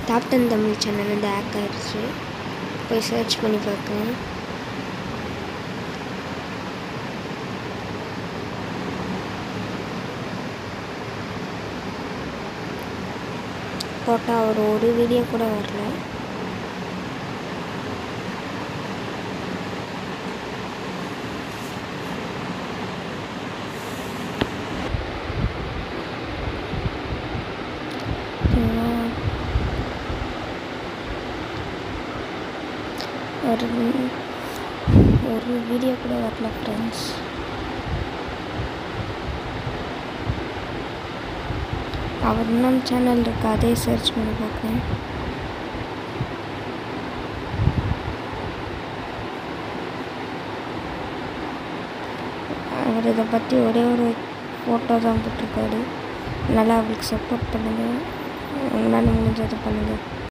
Captain Tamil channel வந்து hack ஆயிடுச்சு போய் சர்ச் பண்ணி பார்க்கேன் போட்டால் அவர் ஒரு வீடியோ கூட வரல ஓகேங்களா? ஒரு ஒரு வீடியோ கூட வரல ஃப்ரெண்ட்ஸ் அவர் இன்னொன்று சேனல் இருக்கு அதே சர்ச் பண்ணி பார்க்கேன் அவர் இதை பற்றி ஒரே ஒரு ஃபோட்டோ தான் போட்டிருக்காரு அதனால் அவருக்கு சப்போர்ட் பண்ணுங்கள் உங்களால் முடிஞ்சதை பண்ணுங்கள்